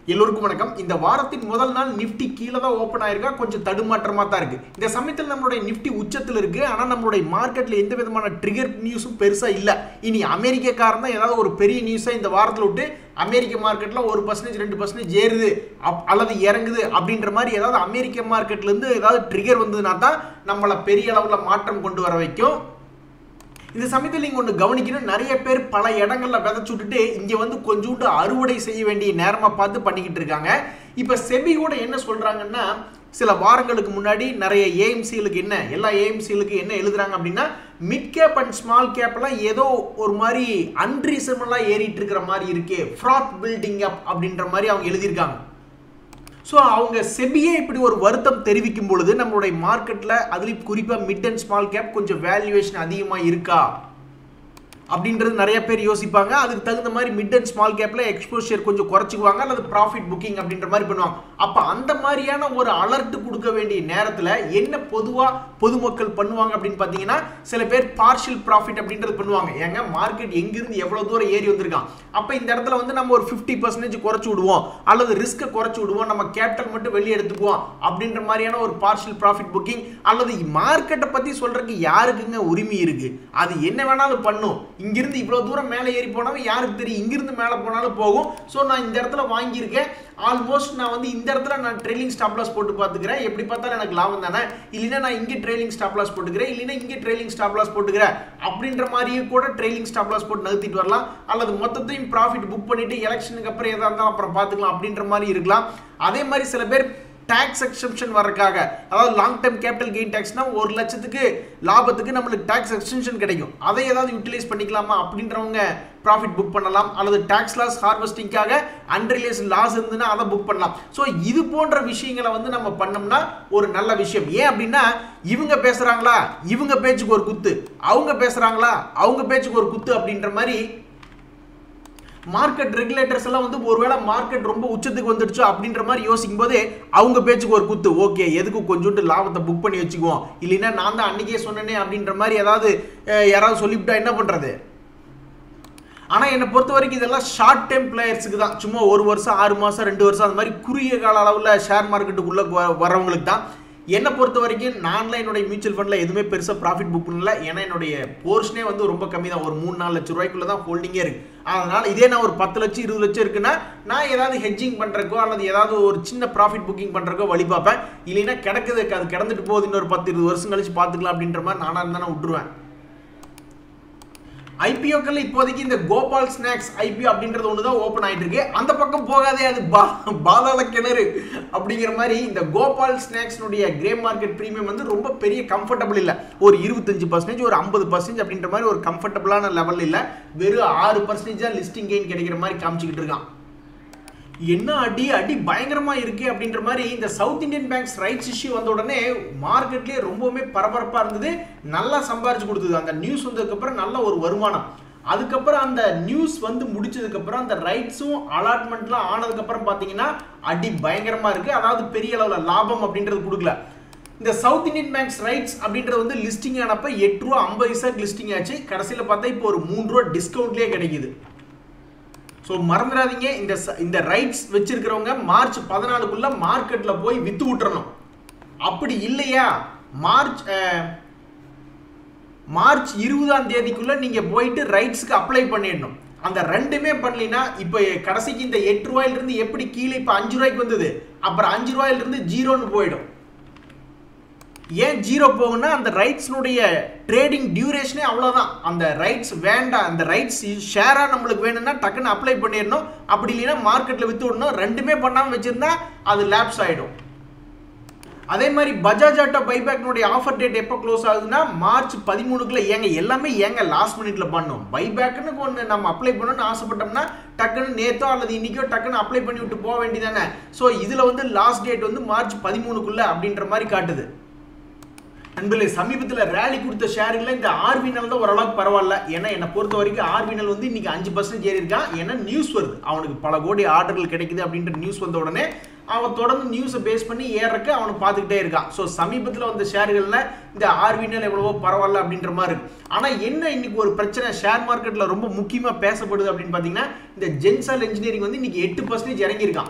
எல்லோருக்கும் வணக்கம் இந்த வாரத்தின் முதல் நாள் நிஃப்டி கீழே தான் ஓப்பன் ஆயிருக்கா கொஞ்சம் தடுமாற்றமா தான் இருக்கு இந்த சமயத்தில் நம்மளுடைய நிஃப்டி உச்சத்தில் இருக்கு ஆனா நம்மளுடைய மார்க்கெட்ல எந்த விதமான ட்ரிகர் நியூஸும் பெருசா இல்ல இனி அமெரிக்கக்காரன் தான் ஏதாவது ஒரு பெரிய நியூஸை இந்த வாரத்தில் விட்டு அமெரிக்க மார்க்கெட்ல ஒரு பர்சன்டேஜ் ரெண்டு பர்சன்டேஜ் ஏறுது அப்- அல்லது இறங்குது அப்படின்ற மாதிரி ஏதாவது அமெரிக்க மார்க்கெட்ல இருந்து ஏதாவது ட்ரிகர் வந்ததுன்னா தான் நம்மளை பெரிய அளவுல மாற்றம் கொண்டு வர வைக்கும் இந்த சமயத்தில் நீங்கள் ஒன்று கவனிக்கணும் நிறைய பேர் பல இடங்கள்ல விதைச்சு விட்டுட்டு இங்கே வந்து கொஞ்சோண்டு அறுவடை செய்ய வேண்டிய நேரமாக பார்த்து பண்ணிக்கிட்டு இருக்காங்க இப்போ செபி கூட என்ன சொல்கிறாங்கன்னா சில வாரங்களுக்கு முன்னாடி நிறைய ஏஎம்சிகளுக்கு என்ன எல்லா ஏஎம்சிகளுக்கு என்ன எழுதுறாங்க அப்படின்னா மிட் கேப் அண்ட் ஸ்மால் கேப்லாம் ஏதோ ஒரு மாதிரி அன்ரீசனபிளாக ஏறிட்டு இருக்கிற மாதிரி இருக்கே ஃப்ராட் பில்டிங் அப் அப்படின்ற மாதிரி அவங்க எழுதியிருக்காங்க ஸோ அவங்க செபியே இப்படி ஒரு வருத்தம் தெரிவிக்கும் பொழுது நம்மளுடைய மார்க்கெட்டில் அதுலேயும் குறிப்பாக மிட் அண்ட் ஸ்மால் கேப் கொஞ்சம் வேல்யூவேஷன் அதிகமாக இருக்கா அப்படின்றது நிறைய பேர் யோசிப்பாங்க அதுக்கு தகுந்த மாதிரி மிட் அண்ட் ஸ்மால் கேப்பில் எக்ஸ்போஷர் கொஞ்சம் குறைச்சிக்குவாங்க அல்லது ப்ராஃபிட் புக்கிங் அப்படின்ற மாதிரி பண்ணுவாங்க அப்போ அந்த மாதிரியான ஒரு அலர்ட் கொடுக்க வேண்டிய நேரத்தில் என்ன பொதுவாக பொதுமக்கள் பண்ணுவாங்க அப்படின்னு பார்த்தீங்கன்னா சில பேர் பார்ஷியல் ப்ராஃபிட் அப்படின்றது பண்ணுவாங்க ஏங்க மார்க்கெட் எங்கிருந்து எவ்வளோ தூரம் ஏறி வந்திருக்கான் அப்போ இந்த இடத்துல வந்து நம்ம ஒரு ஃபிஃப்டி பர்சன்டேஜ் குறைச்சி விடுவோம் அல்லது ரிஸ்க்கை குறைச்சி விடுவோம் நம்ம கேபிட்டல் மட்டும் வெளியே எடுத்துக்குவோம் அப்படின்ற மாதிரியான ஒரு பார்ஷியல் ப்ராஃபிட் புக்கிங் அல்லது மார்க்கெட்டை பற்றி சொல்றதுக்கு யாருக்குங்க உரிமை இருக்கு அது என்ன வேணாலும் பண்ணும் இங்கிருந்து இவ்வளோ தூரம் மேலே ஏறி போனாலும் யாருக்கு தெரியும் இங்கிருந்து மேலே போனாலும் போகும் ஸோ நான் இந்த இடத்துல வாங்கியிருக்கேன் ஆல்மோஸ்ட் நான் வந்து இந்த இடத்துல நான் ட்ரெயிலிங் ஸ்டாப் லாஸ் போட்டு பார்த்துக்கிறேன் எப்படி பார்த்தாலும் எனக்கு லாபம் தானே இல்லைன்னா நான் இங்கே ட்ரெயிலிங் ஸ்டாப் லாஸ் போட்டுக்கிறேன் இல்லைன்னா இங்கே ட்ரெயிலிங் ஸ்டாப் லாஸ் போட்டுக்கிறேன் அப்படின்ற மாதிரியே கூட ட்ரெயிலிங் ஸ்டாப் லாஸ் போட்டு நகர்த்திட்டு வரலாம் அல்லது மொத்தத்தையும் ப்ராஃபிட் புக் பண்ணிட்டு எலெக்ஷனுக்கு அப்புறம் எதாக இருந்தாலும் அப்புறம் பார்த்துக்கலாம் அப்படின்ற மாதிரி இருக்கலாம் அதே மாதிரி சில பேர் டாக்ஸ் எக்ஸம்ஷன் வர்றதுக்காக அதாவது லாங் டேர்ம் கேபிட்டல் கெயின் டேக்ஸ்னா ஒரு லட்சத்துக்கு லாபத்துக்கு நம்மளுக்கு டாக்ஸ் எக்ஸ்டென்ஷன் கிடைக்கும் அதை ஏதாவது யூட்டிலைஸ் பண்ணிக்கலாமா அப்படின்றவங்க ப்ராஃபிட் புக் பண்ணலாம் அல்லது டாக்ஸ் லாஸ் ஹார்வெஸ்டிங்காக அன்ரிலேஸ் லாஸ் இருந்ததுன்னா அதை புக் பண்ணலாம் ஸோ இது போன்ற விஷயங்களை வந்து நம்ம பண்ணோம்னா ஒரு நல்ல விஷயம் ஏன் அப்படின்னா இவங்க பேசுறாங்களா இவங்க பேச்சுக்கு ஒரு குத்து அவங்க பேசுறாங்களா அவங்க பேச்சுக்கு ஒரு குத்து அப்படின்ற மாதிரி மார்க்கெட் ரெகுலேட்டர்ஸ் எல்லாம் வந்து ஒருவேளை மார்க்கெட் ரொம்ப உச்சத்துக்கு வந்துடுச்சு அப்படின்ற மாதிரி யோசிக்கும் போதே அவங்க பேச்சுக்கு ஒரு குத்து ஓகே எதுக்கு கொஞ்சோண்டு லாபத்தை புக் பண்ணி வச்சுக்குவோம் இல்லைன்னா நான் தான் அன்னைக்கே சொன்னேனே அப்படின்ற மாதிரி ஏதாவது அஹ், யாராவது சொல்லிவிட்டா என்ன பண்றது ஆனா என்னை பொறுத்த வரைக்கும் இதெல்லாம் ஷார்ட் டைம் பிளேயர்ஸுக்கு தான் சும்மா ஒரு வருஷம் ஆறு மாசம் ரெண்டு வருஷம் அந்த மாதிரி குறுகிய கால அளவில் ஷேர் மார்க்கெட்டுக்குள்ள வ- வரவங்களுக்கு தான் என்னை பொறுத்த வரைக்கும் நான்லாம் என்னுடைய மியூச்சுவல் ஃபண்டில் எதுவுமே பெருசாக ப்ராஃபிட் புக் பண்ணல ஏன்னா என்னுடைய போர்ஷனே வந்து ரொம்ப கம்மி தான் ஒரு மூணு நாலு லட்ச ரூபாய்க்குள்ள தான் ஹோல்டிங்கே இருக்கு அதனால இதே நான் ஒரு பத்து லட்சம் இருபது லட்சம் இருக்குன்னா நான் ஏதாவது ஹெட்ஜிங் பண்ணுறக்கோ அல்லது ஏதாவது ஒரு சின்ன ப்ராஃபிட் புக்கிங் பண்ணுறக்கோ வழி பார்ப்பேன் இல்லைன்னா கிடக்குது அது கிடந்துட்டு போகுது இன்னொரு பத்து இருபது வருஷம் கழிச்சு பார்த்துக்கலாம் அப்படின்ற மாதிரி நானாக இருந்தால் நான் விட்டுருவேன் ஐபிஓக்கள் இப்போதைக்கு இந்த கோபால் ஸ்நாக்ஸ் ஐபிஓ அப்படின்றது ஒன்று தான் ஓப்பன் ஆயிட்டு இருக்கு அந்த பக்கம் போகாதே அது பா- பாதாள கிணறு அப்படிங்கிற மாதிரி இந்த கோபால் ஸ்நாக்ஸ்னுடைய கிரே மார்க்கெட் ப்ரீமியம் வந்து ரொம்ப பெரிய கம்ஃபர்டபுள் இல்லை ஒரு இருபத்தஞ்சு பர்சன்டேஜ் ஒரு ஐம்பது பர்சன்டேஜ் அப்படின்ற மாதிரி ஒரு கம்ஃபர்டபுளான லெவல் இல்லை வெறும் ஆறு பர்சன்டேஜ் தான் லிஸ்டிங் கெயின் கிடைக்கிற மாதிரி காமிச்சிக்கிட்டு இருக்கான் என்ன அடி அடி பயங்கரமா இருக்கு அப்படின்ற மாதிரி இந்த south Indian banks rights issue வந்த உடனே மார்க்கெட்லயே ரொம்பவுமே பரபரப்பா இருந்தது நல்லா சம்பாரிச்சு கொடுத்தது அந்த நியூஸ் வந்ததுக்கு அப்புறம் நல்ல ஒரு வருமானம் அதுக்கப்புறம் அந்த நியூஸ் வந்து முடிச்சதுக்கு அப்புறம் அந்த ரைட்ஸும் அலாட்மெண்ட்லாம் ஆனதுக்கு அப்புறம் பாத்தீங்கன்னா அடி பயங்கரமா இருக்கு அதாவது பெரிய அளவுல லாபம் அப்படின்றது கொடுக்கல இந்த சவுத் இந்தியன் பேங்க்ஸ் ரைட்ஸ் அப்படின்றது வந்து லிஸ்டிங் ஆனப்ப எட்டு ரூபா ஐம்பது பைசாக்கு லிஸ்டிங் ஆச்சு கடைசியில் பார்த்தா இப்போ ஒரு மூணு ரூபா டிஸ்கவுண்ட்லேயே கிடைக்குது ஸோ மறந்துடாதீங்க இந்த ச- இந்த ரைட்ஸ் வச்சிருக்கிறவங்க மார்ச் பதினாலுக்குள்ள மார்க்கெட்ல போய் வித்து விட்டுறணும் அப்படி இல்லையா மார்ச் அஹ், மார்ச் இருபதாம் தேதிக்குள்ள நீங்க போயிட்டு ரைட்ஸ்க்கு அப்ளை பண்ணிடணும் அந்த ரெண்டுமே பண்ணலினா இப்போ கடைசிக்கு இந்த எட்டு ரூபாயில இருந்து எப்படி கீழே இப்போ அஞ்சு ரூபாய்க்கு வந்தது அப்புறம் அஞ்சு ரூபாயில இருந்து ஜீரோன்னு போயிடும் ஏன் ஜீரோ போகும்னா அந்த ரைட்ஸ்னுடைய ட்ரேடிங் டியூரேஷனே அவ்வளோதான் அந்த ரைட்ஸ் வேண்டாம் அந்த ரைட்ஸ் ஷேராக நம்மளுக்கு வேணும்னா டக்குன்னு அப்ளை பண்ணிடணும் அப்படி இல்லைன்னா மார்க்கெட்டில் விற்று விடணும் ரெண்டுமே பண்ணாமல் வச்சுருந்தா அது லேப்ஸ் ஆகிடும் அதே மாதிரி பஜாஜ் ஆட்டோ பைபேக்னுடைய ஆஃபர் டேட் எப்போ க்ளோஸ் ஆகுதுன்னா மார்ச் பதிமூணுக்குள்ள ஏங்க எல்லாமே ஏங்க லாஸ்ட் மினிட்ல பண்ணோம் பைபேக்னு ஒன்று நம்ம அப்ளை பண்ணணும்னு ஆசைப்பட்டோம்னா டக்குன்னு நேத்தோ அல்லது இன்னைக்கோ டக்குன்னு அப்ளை பண்ணி விட்டு போக வேண்டியதானே ஸோ இதில் வந்து லாஸ்ட் டேட் வந்து மார்ச் பதிமூணுக்குள்ள அப்படின்ற மாதிரி காட்டுது நண்பர்களே சமீபத்தில் ரேலி கொடுத்த ஷேருங்களில் இந்த ஆர்வினல் தான் ஓரளவுக்கு பரவாயில்ல ஏன்னா என்னை பொறுத்த வரைக்கும் ஆர்வினல் வந்து இன்னைக்கு அஞ்சு பர்சன்ட் ஏறி இருக்கான் ஏன்னா நியூஸ் வருது அவனுக்கு பல கோடி ஆர்டர்கள் கிடைக்குது அப்படின்ற நியூஸ் வந்த உடனே அவன் தொடர்ந்து நியூஸை பேஸ் பண்ணி ஏறக்கு அவனை பார்த்துக்கிட்டே இருக்கான் ஸோ சமீபத்தில் வந்த ஷேர்களில் இந்த ஆர்வினல் எவ்வளவோ பரவாயில்ல அப்படின்ற மாதிரி இருக்கு ஆனால் என்ன இன்னைக்கு ஒரு பிரச்சனை ஷேர் மார்க்கெட்டில் ரொம்ப முக்கியமாக பேசப்படுது அப்படின்னு பார்த்தீங்கன்னா இந்த ஜென்சால் இன்ஜினியரிங் வந்து இன்னைக்கு எட்டு பர்சன்டேஜ் இறங்கியிருக்கான்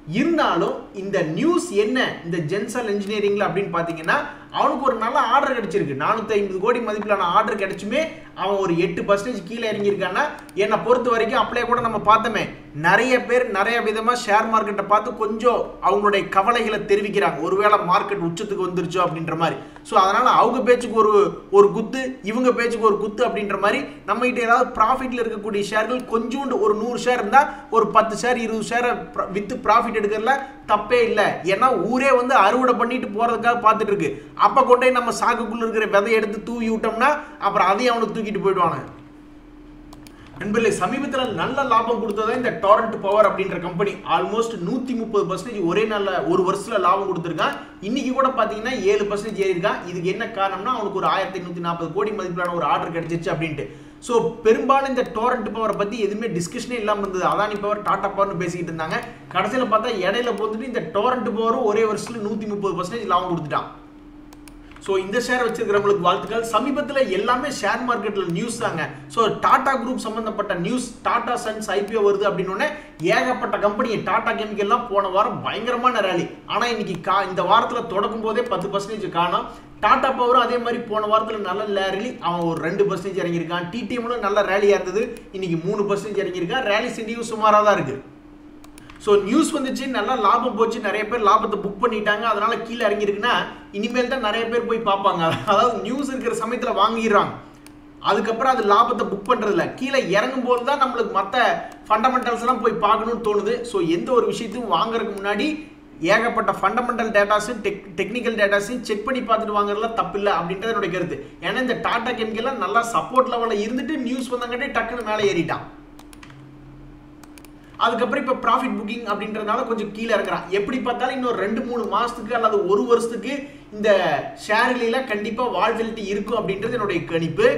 இருந்தாலும் இந்த நியூஸ் என்ன இந்த ஜென்சல் இன்ஜினியரிங்ல அப்படின்னு பார்த்தீங்கன்னா அவனுக்கு ஒரு நல்ல ஆர்டர் கிடைச்சிருக்கு நானூற்றி ஐம்பது கோடி மதிப்பிலான ஆர்டர் கிடைச்சுமே அவன் ஒரு எட்டு பர்சன்டேஜ் கீழே இறங்கியிருக்கான்னா என்னை பொறுத்த வரைக்கும் அப்படியே கூட நம்ம பார்த்தோமே நிறைய பேர் நிறைய விதமாக ஷேர் மார்க்கெட்டை பார்த்து கொஞ்சம் அவங்களுடைய கவலைகளை தெரிவிக்கிறாங்க ஒருவேளை மார்க்கெட் உச்சத்துக்கு வந்துருச்சோ அப்படின்ற மாதிரி ஸோ அதனால் அவங்க பேச்சுக்கு ஒரு ஒரு குத்து இவங்க பேச்சுக்கு ஒரு குத்து அப்படின்ற மாதிரி நம்ம கிட்ட ஏதாவது ப்ராஃபிட்டில் இருக்கக்கூடிய ஷேர்கள் கொஞ்சோண்டு ஒரு நூறு ஷேர் இருந்தால் ஒரு பத்து ஷேர் இருபது ஷேரை வித்து ப்ராஃபிட் எடுக்கிறதுல தப்பே இல்லை ஏன்னா ஊரே வந்து அறுவடை பண்ணிட்டு போகிறதுக்காக பார்த்துட்டு இருக்கு அப்போ கொண்டே நம்ம சாக்குக்குள்ளே இருக்கிற விதையை எடுத்து தூவி விட்டோம்னா அப்புறம் அதையும் அவனுக்கு தூக்கிட்டு போயிடுவானு நண்பர்களே சமீபத்தில் நல்ல லாபம் கொடுத்ததா இந்த டாரண்ட் பவர் அப்படின்ற கம்பெனி ஆல்மோஸ்ட் நூற்றி முப்பது பர்சன்டேஜ் ஒரே நாளில் ஒரு வருஷத்தில் லாபம் கொடுத்துருக்கான் இன்னைக்கு கூட பார்த்தீங்கன்னா ஏழு பர்சன்டேஜ் ஏறிருக்கான் இதுக்கு என்ன காரணம்னா அவனுக்கு ஒரு ஆயிரத்தி ஐநூற்றி நாற்பது கோடி மதிப்பிலான ஒரு ஆர்டர் கிடைச்சிருச்சு அப்படின்ட்டு ஸோ பெரும்பாலும் இந்த டோரண்ட் பவரை பற்றி எதுவுமே டிஸ்கஷனே இல்லாமல் இருந்தது அதானி பவர் டாடா பவர்னு பேசிக்கிட்டு இருந்தாங்க கடைசியில் பார்த்தா இடையில போட்டுட்டு இந்த டோரண்ட் பவரும் ஒரே வருஷத்தில் நூற்றி முப்பது பர்சன்டேஜ் லாபம் கொடுத்துட்டான் ஸோ இந்த ஷேர் வச்சிருக்கிறவங்களுக்கு வாழ்த்துக்கள் சமீபத்தில் எல்லாமே ஷேர் மார்க்கெட்டில் நியூஸ் தாங்க ஸோ டாடா குரூப் சம்பந்தப்பட்ட நியூஸ் டாடா சன்ஸ் ஐபிஓ வருது அப்படின்னு ஏகப்பட்ட கம்பெனி டாடா கெமிக்கல்லாம் போன வாரம் பயங்கரமான ரேலி ஆனால் இன்னைக்கு கா இந்த வாரத்தில் தொடக்கும் போதே பத்து பர்சன்டேஜ் காணும் டாடா பவரும் அதே மாதிரி போன வாரத்தில் நல்ல ரேலி அவன் ஒரு ரெண்டு பர்சன்டேஜ் இறங்கியிருக்கான் டிடிஎம்லும் நல்ல ரேலியாக இருந்தது இன்னைக்கு மூணு பர்சன்டேஜ் இறங்கியிருக்கான் ரேலி சிண்டியும் சுமாராக தான் இருக்குது ஸோ நியூஸ் வந்துச்சு நல்லா லாபம் போச்சு நிறைய பேர் லாபத்தை புக் பண்ணிட்டாங்க அதனால கீழே இறங்கிருக்குன்னா இனிமேல் தான் நிறைய பேர் போய் பார்ப்பாங்க அதாவது நியூஸ் இருக்கிற சமயத்தில் வாங்கிடுறாங்க அதுக்கப்புறம் அது லாபத்தை புக் பண்ணுறதில்ல கீழே இறங்கும் போது தான் நம்மளுக்கு மற்ற ஃபண்டமெண்டல்ஸ் எல்லாம் போய் பார்க்கணும்னு தோணுது ஸோ எந்த ஒரு விஷயத்தையும் வாங்குறதுக்கு முன்னாடி ஏகப்பட்ட ஃபண்டமெண்டல் டேட்டாஸும் டெக் டெக்னிக்கல் டேட்டாஸையும் செக் பண்ணி பார்த்துட்டு வாங்குறதுல தப்பில்லை அப்படின்றது என்னுடைய கருத்து ஏன்னா இந்த டாடா கெமிக்கல்லாம் நல்லா சப்போர்ட் லெவலில் இருந்துட்டு நியூஸ் வந்தாங்கட்டே டக்குன்னு மேலே ஏறிட்டான் அதுக்கப்புறம் இப்போ ப்ராஃபிட் புக்கிங் அப்படின்றதுனால கொஞ்சம் கீழே இறங்குறான் எப்படி பார்த்தாலும் இன்னும் ரெண்டு மூணு மாதத்துக்கு அல்லது ஒரு வருஷத்துக்கு இந்த ஷேர்களில் கண்டிப்பாக வால்டிலிட்டி இருக்கும் அப்படின்றது என்னுடைய கணிப்பு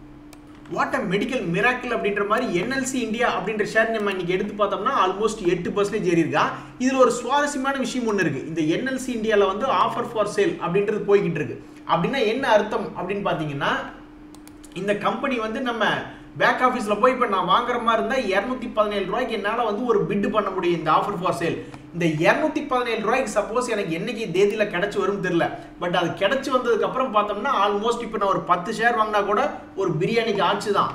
வாட் அ மெடிக்கல் மிராக்கிள் அப்படின்ற மாதிரி என்எல்சி இந்தியா அப்படின்ற ஷேர் நம்ம இன்னைக்கு எடுத்து பார்த்தோம்னா ஆல்மோஸ்ட் எட்டு பர்சன்டேஜ் ஏறி இருக்கா இதில் ஒரு சுவாரஸ்யமான விஷயம் ஒன்று இருக்குது இந்த என்எல்சி இந்தியாவில் வந்து ஆஃபர் ஃபார் சேல் அப்படின்றது போய்கிட்டு இருக்கு அப்படின்னா என்ன அர்த்தம் அப்படின்னு பார்த்தீங்கன்னா இந்த கம்பெனி வந்து நம்ம பேக் ஆஃபீஸில் போய் இப்போ நான் வாங்குற மாதிரி இருந்தால் இரநூத்தி பதினேழு ரூபாய்க்கு என்னால் வந்து ஒரு பிட் பண்ண முடியும் இந்த ஆஃபர் ஃபார் சேல் இந்த இரநூத்தி பதினேழு ரூபாய்க்கு சப்போஸ் எனக்கு என்னைக்கு தேதியில் கிடச்சி வரும் தெரில பட் அது கிடச்சி வந்ததுக்கப்புறம் பார்த்தோம்னா ஆல்மோஸ்ட் இப்போ நான் ஒரு பத்து ஷேர் வாங்கினா கூட ஒரு பிரியாணிக்கு ஆச்சு தான்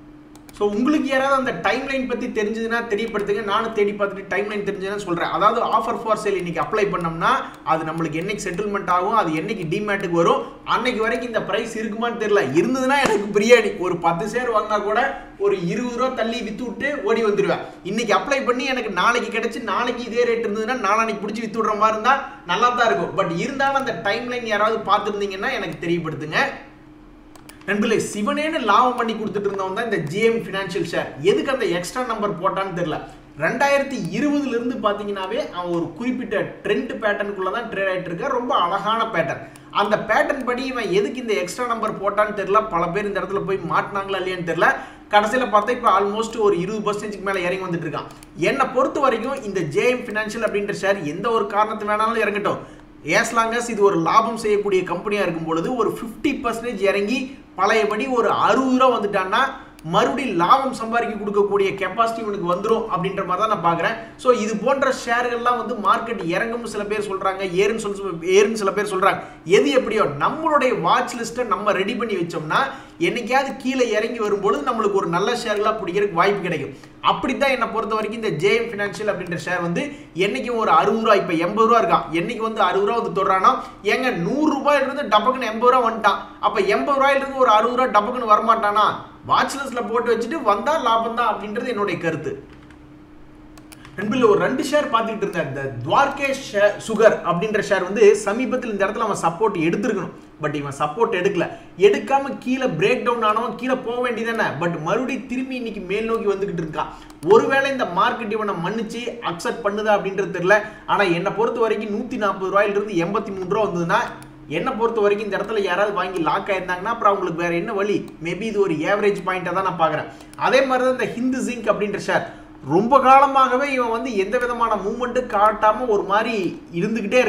ஸோ உங்களுக்கு யாராவது அந்த டைம் லைன் பற்றி தெரிஞ்சதுன்னா தெரியப்படுத்துங்க நானும் தேடி பார்த்துட்டு டைம் லைன் தெரிஞ்சதுன்னு சொல்கிறேன் அதாவது ஆஃபர் ஃபார் சேல் இன்னைக்கு அப்ளை பண்ணோம்னா அது நம்மளுக்கு என்னைக்கு செட்டில்மெண்ட் ஆகும் அது என்னைக்கு டிமேட்டுக்கு வரும் அன்னைக்கு வரைக்கும் இந்த ப்ரைஸ் இருக்குமான்னு தெரியல இருந்ததுன்னா எனக்கு பிரியாணி ஒரு பத்து ஷேர் வாங்கினா கூட ஒரு இருபது ரூபா தள்ளி வித்து விட்டு ஓடி வந்துடுவேன் இன்னைக்கு அப்ளை பண்ணி எனக்கு நாளைக்கு கிடைச்சி நாளைக்கு இதே ரேட் இருந்ததுன்னா நாளைக்கு பிடிச்சி வித்து விடுற மாதிரி இருந்தால் நல்லா தான் இருக்கும் பட் இருந்தாலும் அந்த டைம் லைன் யாராவது பார்த்துருந்தீங்கன்னா எனக்கு தெரியப்படுத்துங்க நண்பர்களே சிவனேன்னு லாபம் பண்ணி கொடுத்துட்டு இருந்தவன் தான் இந்த ஜிஎம் ஃபினான்ஷியல் ஷேர் எதுக்கு அந்த எக்ஸ்ட்ரா நம்பர் போட்டான்னு தெரியல ரெண்டாயிரத்தி இருபதுல இருந்து பார்த்தீங்கன்னாவே அவன் ஒரு குறிப்பிட்ட ட்ரெண்ட் பேட்டர்னுக்குள்ள தான் ட்ரேட் ஆகிட்டு இருக்க ரொம்ப அழகான பேட்டர்ன் அந்த பேட்டர்ன் படி இவன் எதுக்கு இந்த எக்ஸ்ட்ரா நம்பர் போட்டான்னு தெரியல பல பேர் இந்த இடத்துல போய் மாட்டினாங்களா இல்லையான்னு தெரியல கடைசியில் பார்த்தா இப்போ ஆல்மோஸ்ட் ஒரு இருபது பர்சன்டேஜ்க்கு மேலே இறங்கி வந்துட்டு இருக்கான் என்னை பொறுத்த வரைக்கும் இந்த ஜேஎம் ஃபினான்ஷியல் அப்படின்ற ஷேர் எந்த ஒரு காரணத்து வேணாலும் இறங்கட்டும் ஏஸ் லாங்கஸ் இது ஒரு லாபம் செய்யக்கூடிய கம்பெனியாக இருக்கும் பொழுது ஒரு ஃபிஃப்டி பர்சன்டேஜ் இறங்கி பழையபடி ஒரு அறுபது ரூபா வந்துட்டான்னா மறுபடியும் லாபம் சம்பாதிக்க கொடுக்கக்கூடிய கெப்பாசிட்டி உனக்கு வந்துடும் அப்படின்ற மாதிரி தான் நான் பார்க்குறேன் ஸோ இது போன்ற ஷேர்கள்லாம் வந்து மார்க்கெட் இறங்கும்னு சில பேர் சொல்கிறாங்க ஏறுன்னு சொல்லி ஏறுன்னு சில பேர் சொல்கிறாங்க எது எப்படியோ நம்மளுடைய வாட்ச் லிஸ்ட்டை நம்ம ரெடி பண்ணி வச்சோம்னா என்னைக்காவது கீழே இறங்கி வரும்பொழுது நம்மளுக்கு ஒரு நல்ல ஷேர்களாக பிடிக்கிறதுக்கு வாய்ப்பு கிடைக்கும் அப்படித்தான் என்னை பொறுத்த வரைக்கும் இந்த ஜேஎம் ஃபினான்ஷியல் அப்படின்ற ஷேர் வந்து என்னைக்கும் ஒரு அறுபது ரூபா இப்போ எண்பது ரூபா இருக்கான் என்னைக்கு வந்து அறுபது ரூபா வந்து தொடுறானா ஏங்க நூறு ரூபாயிலிருந்து டபக்குன்னு எண்பது ரூபா வந்துட்டான் அப்போ எண்பது ரூபாயிலிருந்து ஒரு அறுபது ரூபா டபக்குன்னு வரமாட்டானா வாட்ச் லிஸ்ட்டில் போட்டு வச்சுட்டு வந்தால் லாபம் தான் அப்படின்றது என்னுடைய கருத்து நண்பர்கள் ஒரு ரெண்டு ஷேர் பார்த்துக்கிட்டு இருந்தேன் இந்த துவார்கேஷ் சுகர் அப்படின்ற ஷேர் வந்து சமீபத்தில் இந்த இடத்துல அவன் சப்போர்ட் எடுத்திருக்கணும் பட் இவன் சப்போர்ட் எடுக்கல எடுக்காம கீழே பிரேக் டவுன் ஆனவன் கீழே போக வேண்டியதானே பட் மறுபடியும் திரும்பி இன்னைக்கு மேல் நோக்கி வந்துகிட்டு இருக்கான் ஒருவேளை இந்த மார்க்கெட் இவனை மன்னிச்சு அக்செப்ட் பண்ணுதா அப்படின்றது தெரியல ஆனால் என்னை பொறுத்த வரைக்கும் நூற்றி நாற்பது ரூபாயிலிருந்து எண்பத்தி மூணு ரூபா வந்ததுன்னா என்னை பொறுத்த வரைக்கும் இந்த இடத்துல யாராவது வாங்கி லாக் ஆயிருந்தாங்கன்னா அப்புறம் அவங்களுக்கு வேற என்ன வழி மேபி இது ஒரு ஏவரேஜ் பாயிண்டாக தான் நான் பார்க்குறேன் அதே மாதிரி தான் இந்த ஹிந்து ஜிங்க் அப்படின்ற ஷேர் ரொம்ப காலமாகவே இவன் வந்து எந்த விதமான மூமெண்ட்டும் காட்டாமல் ஒரு மாதிரி இருந்துக்கிட்டே இருக்கான்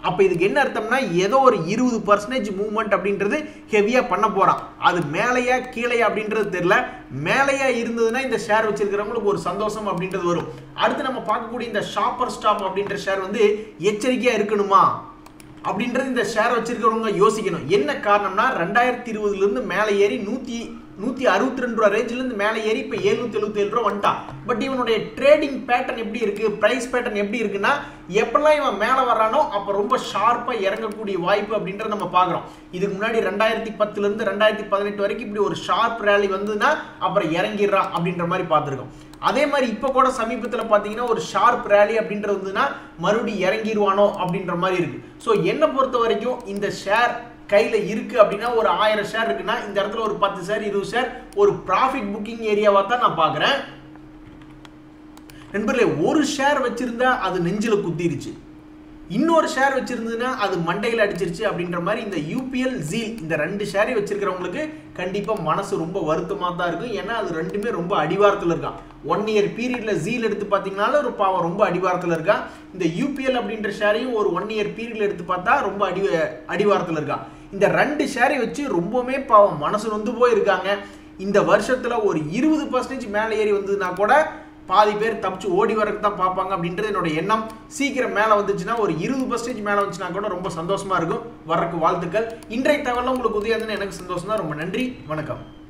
அப்போ இதுக்கு என்ன அர்த்தம்னா ஏதோ ஒரு இருபது பர்சன்டேஜ் மூவ்மெண்ட் அப்படின்றது ஹெவியாக பண்ண போகிறான் அது மேலேயா கீழேயா அப்படின்றது தெரியல மேலேயா இருந்ததுன்னா இந்த ஷேர் வச்சிருக்கிறவங்களுக்கு ஒரு சந்தோஷம் அப்படின்றது வரும் அடுத்து நம்ம பார்க்கக்கூடிய இந்த ஷாப்பர் ஸ்டாப் அப்படின்ற ஷேர் வந்து எச்சரிக்கையாக இருக்கணுமா அப்படின்றது இந்த ஷேர் வச்சிருக்கிறவங்க யோசிக்கணும் என்ன காரணம்னா ரெண்டாயிரத்தி இருபதுலேருந்து மேலே ஏறி நூற்றி நூற்றி அறுபத்தி ரெண்டு ரூபா ரேஞ்சிலேருந்து மேலே ஏறி இப்போ எழுநூத்தி எழுபத்தி ஏழு ரூபா வந்துட்டான் பட் இவனுடைய ட்ரேடிங் பேட்டர்ன் எப்படி இருக்கு ப்ரைஸ் பேட்டர்ன் எப்படி இருக்குன்னா எப்பெல்லாம் இவன் மேலே வர்றானோ அப்போ ரொம்ப ஷார்ப்பாக இறங்கக்கூடிய வாய்ப்பு அப்படின்றத நம்ம பார்க்குறோம் இதுக்கு முன்னாடி ரெண்டாயிரத்தி பத்துலேருந்து ரெண்டாயிரத்தி பதினெட்டு வரைக்கும் இப்படி ஒரு ஷார்ப் ரேலி வந்ததுன்னா அப்புறம் இறங்கிடுறான் அப்படின்ற மாதிரி பார்த்துருக்கோம் அதே மாதிரி இப்போ கூட சமீபத்தில் பார்த்தீங்கன்னா ஒரு ஷார்ப் ரேலி அப்படின்றது வந்துன்னா மறுபடியும் இறங்கிடுவானோ அப்படின்ற மாதிரி இருக்கு ஸோ என்னை பொறுத்த வரைக்கும் இந்த ஷேர் கையில் இருக்கு அப்படின்னா ஒரு ஆயிரம் ஷேர் இருக்குன்னா இந்த இடத்துல ஒரு பத்து ஷேர் இருபது ஷேர் ஒரு ப்ராஃபிட் புக்கிங் ஏரியாவாக தான் நான் பார்க்குறேன் நண்பர்களே ஒரு ஷேர் வச்சிருந்தா அது நெஞ்சில குத்திருச்சு இன்னொரு ஷேர் வச்சிருந்ததுன்னா அது மண்டையில் அடிச்சிருச்சு அப்படின்ற மாதிரி இந்த யூபிஎல் ஜீல் இந்த ரெண்டு ஷேரை வச்சிருக்கிறவங்களுக்கு கண்டிப்பாக மனசு ரொம்ப வருத்தமாக தான் இருக்கும் ஏன்னா அது ரெண்டுமே ரொம்ப அடிவாரத்தில் இருக்கான் ஒன் இயர் பீரியட்ல ஜீல் எடுத்து பார்த்தீங்கனாலும் ஒரு பாவம் ரொம்ப அடிவாரத்தில் இருக்கான் இந்த யூபிஎல் அப்படின்ற ஷேரையும் ஒரு ஒன் இயர் பீரியட்ல எடுத்து பார்த்தா ரொம்ப அடி அடிவாரத்தில் இருக்கான் இந்த ரெண்டு ஷேரை வச்சு ரொம்பவுமே பாவம் மனசு நொந்து போயிருக்காங்க இந்த வருஷத்துல ஒரு இருபது பர்சன்டேஜ் மேலே ஏறி வந்ததுன்னா கூட பாதி பேர் தப்பிச்சு ஓடி வரக்கு தான் பார்ப்பாங்க அப்படின்றது என்னோட எண்ணம் சீக்கிரம் மேலே வந்துச்சுன்னா ஒரு இருபது பர்சன்டேஜ் மேலே வந்துச்சுன்னா கூட ரொம்ப சந்தோஷமா இருக்கும் வர்றக்கு வாழ்த்துக்கள் இன்றைய தகவலில் உங்களுக்கு உதவியாக எனக்கு சந்தோஷம் தான் ரொம்ப நன்றி வணக்கம்